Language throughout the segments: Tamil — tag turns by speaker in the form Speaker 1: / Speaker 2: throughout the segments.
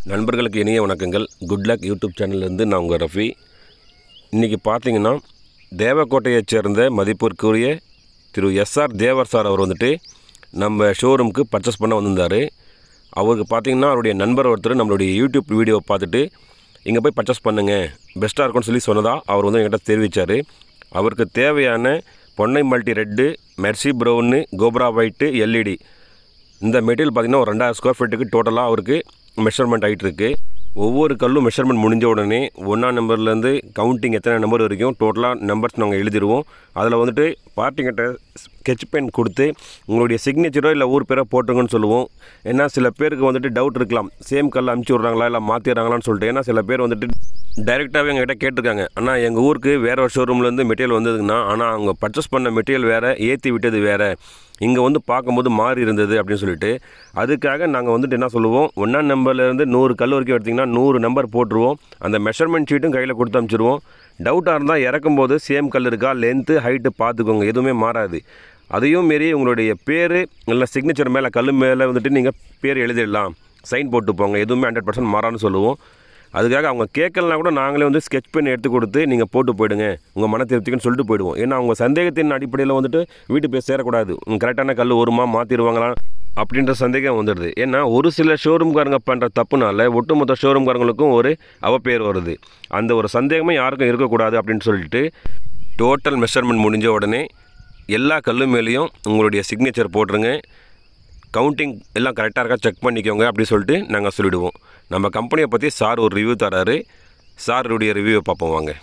Speaker 1: நண்பர்களுக்கு இனிய வணக்கங்கள் குட் லக் யூடியூப் சேனல்லேருந்து நான் உங்கள் ரஃபி இன்றைக்கி பார்த்தீங்கன்னா தேவக்கோட்டையைச் சேர்ந்த மதிப்பிற்குரிய திரு எஸ்ஆர் தேவர் சார் அவர் வந்துட்டு நம்ம ஷோரூமுக்கு பர்ச்சேஸ் பண்ண வந்திருந்தார் அவருக்கு பார்த்தீங்கன்னா அவருடைய நண்பர் ஒருத்தர் நம்மளுடைய யூடியூப் வீடியோவை பார்த்துட்டு இங்கே போய் பர்ச்சேஸ் பண்ணுங்கள் பெஸ்ட்டாக இருக்கும்னு சொல்லி சொன்னதா அவர் வந்து என்கிட்ட தெரிவித்தார் அவருக்கு தேவையான பொன்னை multi red mercy brown cobra white LED இந்த மெட்டீரியல் பார்த்தீங்கன்னா ஒரு ரெண்டாயிரம் ஸ்கொயர் ஃபீட்டுக்கு டோட்டலாக அவருக்கு மெஷர்மெண்ட் ஆகிட்டு இருக்கு ஒவ்வொரு கல்லும் மெஷர்மெண்ட் முடிஞ்ச உடனே ஒன்றாம் நம்பர்லேருந்து கவுண்டிங் எத்தனை நம்பர் வரைக்கும் டோட்டலாக நம்பர்ஸ் நாங்கள் எழுதிடுவோம் அதில் வந்துட்டு பார்ட்டிங்கிட்ட ஸ்கெட்ச் பென் கொடுத்து உங்களுடைய சிக்னேச்சரோ இல்லை ஊர் பேரோ போட்டுருங்கன்னு சொல்லுவோம் ஏன்னா சில பேருக்கு வந்துட்டு டவுட் இருக்கலாம் சேம் கல் அமுச்சு விட்றாங்களா இல்லை மாற்றிடுறாங்களான்னு சொல்லிட்டு ஏன்னா சில பேர் வந்துட்டு டைரெக்டாகவே எங்ககிட்ட கேட்டிருக்காங்க ஆனால் எங்கள் ஊருக்கு வேற ஒரு ஷோரூம்லேருந்து மெட்டீரியல் வந்ததுங்கன்னா ஆனால் அவங்க பர்ச்சேஸ் பண்ண மெட்டீரியல் வேறு ஏற்றி விட்டது வேறு இங்கே வந்து பார்க்கும்போது மாறி இருந்தது அப்படின்னு சொல்லிட்டு அதுக்காக நாங்கள் வந்துட்டு என்ன சொல்லுவோம் ஒன்றாம் நம்பர்லேருந்து நூறு கல் வரைக்கும் எடுத்திங்கன்னா நூறு நம்பர் போட்டுருவோம் அந்த மெஷர்மெண்ட் ஷீட்டும் கையில் கொடுத்து அனுப்பிச்சிருவோம் டவுட்டாக இருந்தால் இறக்கும்போது சேம் கல் இருக்கா லென்த்து ஹைட்டு பார்த்துக்கோங்க எதுவுமே மாறாது அதையும் மீறி உங்களுடைய பேர் இல்லை சிக்னேச்சர் மேலே கல் மேலே வந்துட்டு நீங்கள் பேர் எழுதிடலாம் சைன் போட்டு போங்க எதுவுமே ஹண்ட்ரட் பர்சன்ட் மாறான்னு சொல்லுவோம் அதுக்காக அவங்க கேட்கலனா கூட நாங்களே வந்து ஸ்கெட்ச் பென் எடுத்து கொடுத்து நீங்கள் போட்டு போயிடுங்க உங்கள் மன திருப்திக்குன்னு சொல்லிட்டு போயிடுவோம் ஏன்னா அவங்க சந்தேகத்தின் அடிப்படையில் வந்துட்டு வீட்டு போய் சேரக்கூடாது உங்க கரெக்டான கல் வருமா மாற்றிடுவாங்களா அப்படின்ற சந்தேகம் வந்துடுது ஏன்னா ஒரு சில ஷோரூம்காரங்க பண்ணுற தப்புனால ஒட்டுமொத்த ஷோரூம்காரங்களுக்கும் ஒரு அவப்பேர் வருது அந்த ஒரு சந்தேகமே யாருக்கும் இருக்கக்கூடாது அப்படின்னு சொல்லிட்டு டோட்டல் மெஷர்மெண்ட் முடிஞ்ச உடனே எல்லா கல்லு மேலேயும் உங்களுடைய சிக்னேச்சர் போட்டுருங்க கவுண்டிங் எல்லாம் கரெக்டாக இருக்கா செக் பண்ணிக்கோங்க அப்படி சொல்லிட்டு நாங்கள் சொல்லிவிடுவோம் நம்ம கம்பெனியை பற்றி சார் ஒரு ரிவ்யூ தராரு சாருடைய ரிவ்யூவை பார்ப்போம் வாங்க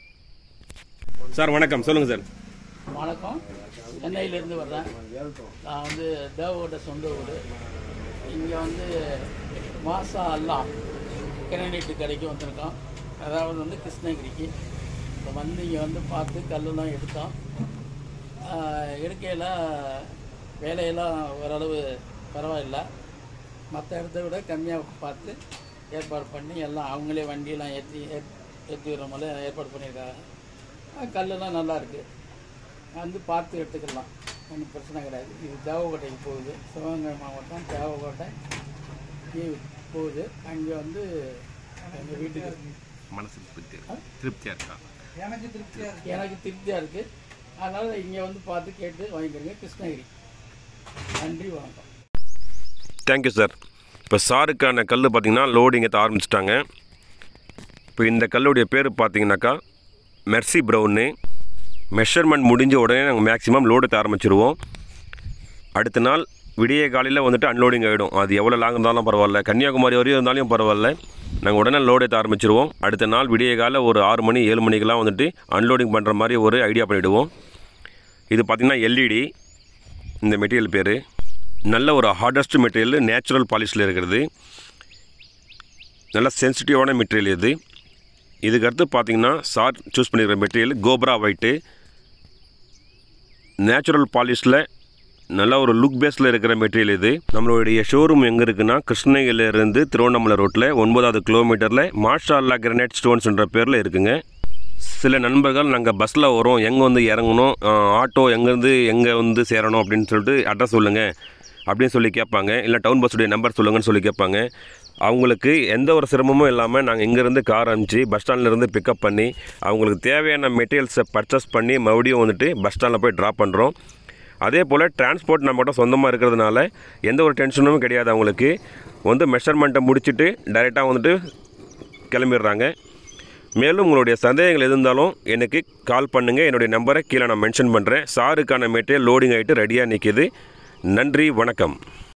Speaker 1: சார் வணக்கம் சொல்லுங்கள் சார்
Speaker 2: வணக்கம் சென்னையிலேருந்து வர்றேன் நான் வந்து தேவோட சொந்த ஊர் இங்கே வந்து மாசா எல்லாம் கிரனைட்டு கடைக்கு வந்திருக்கோம் அதாவது வந்து கிருஷ்ணகிரிக்கு இப்போ வந்து இங்கே வந்து பார்த்து கல்லெல்லாம் எடுத்தோம் ஆஹ் எடுக்கையில் வேலையெல்லாம் ஓரளவு பரவாயில்ல மற்ற இடத்த விட கம்மியாக பார்த்து ஏற்பாடு பண்ணி எல்லாம் அவங்களே வண்டியெல்லாம் ஏற்றி ஏற்றி விடுற மாதிரி ஏற்பாடு பண்ணியிருக்காங்க ஆஹ் கல்லெல்லாம் நல்லா இருக்குது வந்து பார்த்து எடுத்துக்கலாம் ஒன்றும் பிரச்சனை கிடையாது இது தேவக்கோட்டைக்கு போகுது சிவகங்கை மாவட்டம் தேவக்கோட்டை இங்கே போகுது அங்கே வந்து எங்கள் வீட்டுக்கு
Speaker 1: மனசு திருப்தி திருப்தியாக இருக்கா
Speaker 2: எனக்கு திருப்தியாக இருக்குது அதனால் இங்கே வந்து பார்த்து கேட்டு வாங்கிக்கிறேங்க கிருஷ்ணகிரி நன்றி வணக்கம்
Speaker 1: தேங்க்யூ சார் இப்போ சாருக்கான கல் பார்த்தீங்கன்னா லோடிங் ஏற்ற ஆரம்பிச்சிட்டாங்க இப்போ இந்த கல்லுடைய பேர் பார்த்தீங்கன்னாக்கா மெர்சி ப்ரௌன்னு மெஷர்மெண்ட் முடிஞ்ச உடனே நாங்கள் மேக்ஸிமம் லோடு ஏற்ற ஆரம்பிச்சிருவோம் அடுத்த நாள் விடிய காலையில் வந்துட்டு அன்லோடிங் ஆகிடும் அது எவ்வளோ லாங் இருந்தாலும் பரவாயில்ல கன்னியாகுமரி வரையும் இருந்தாலும் பரவாயில்ல நாங்கள் உடனே லோடு ஏற்ற ஆரம்பிச்சிருவோம் அடுத்த நாள் விடிய காலை ஒரு ஆறு மணி ஏழு மணிக்கெலாம் வந்துட்டு அன்லோடிங் பண்ணுற மாதிரி ஒரு ஐடியா பண்ணிவிடுவோம் இது பார்த்திங்கன்னா எல்இடி இந்த மெட்டீரியல் பேர் நல்ல ஒரு ஹார்டஸ்ட் மெட்டீரியல் நேச்சுரல் பாலிஷில் இருக்கிறது நல்ல சென்சிட்டிவான மெட்டீரியல் இது இதுக்கு அடுத்து பார்த்தீங்கன்னா சார் சூஸ் பண்ணிக்கிற மெட்டீரியல் கோப்ரா ஒயிட்டு நேச்சுரல் பாலிஷில் நல்ல ஒரு லுக் பேஸில் இருக்கிற மெட்டீரியல் இது நம்மளுடைய ஷோரூம் எங்கே இருக்குன்னா கிருஷ்ணகிரியிலேருந்து திருவண்ணாமலை ரோட்டில் ஒன்பதாவது கிலோமீட்டரில் மாஷா அல்லா கிரனைட் ஸ்டோன்ஸ்ன்ற பேரில் இருக்குங்க சில நண்பர்கள் நாங்கள் பஸ்ஸில் வரோம் எங்கே வந்து இறங்கணும் ஆஹ், ஆட்டோ எங்கேருந்து எங்கே வந்து சேரணும் அப்படின்னு சொல்லிட்டு அட்ரஸ் சொல்லுங்கள் அப்படின்னு சொல்லி கேட்பாங்க இல்லை டவுன் பஸ்ஸுடைய நம்பர் சொல்லுங்கன்னு சொல்லி கேட்பாங்க அவங்களுக்கு எந்த ஒரு சிரமமும் இல்லாமல் நாங்கள் இங்கேருந்து கார் அனுப்பிச்சு பஸ் ஸ்டாண்ட்லேருந்து பிக்கப் பண்ணி அவங்களுக்கு தேவையான மெட்டீரியல்ஸை பர்ச்சேஸ் பண்ணி மறுபடியும் வந்துட்டு பஸ் ஸ்டாண்டில் போய் ட்ராப் பண்ணுறோம் அதே போல் டிரான்ஸ்போர்ட் நம்மகிட்ட சொந்தமாக இருக்கிறதுனால எந்த ஒரு டென்ஷனும் கிடையாது அவங்களுக்கு வந்து மெஷர்மெண்ட்டை முடிச்சுட்டு டைரெக்டாக வந்துட்டு கிளம்பிடுறாங்க மேலும் உங்களுடைய சந்தேகங்கள் எது இருந்தாலும் எனக்கு கால் பண்ணுங்கள் என்னுடைய நம்பரை கீழே நான் மென்ஷன் பண்ணுறேன் சாருக்கான மெட்டீரியல் லோடிங் ஆகிட்டு ரெடியாக நிற்கிது நன்றி வணக்கம்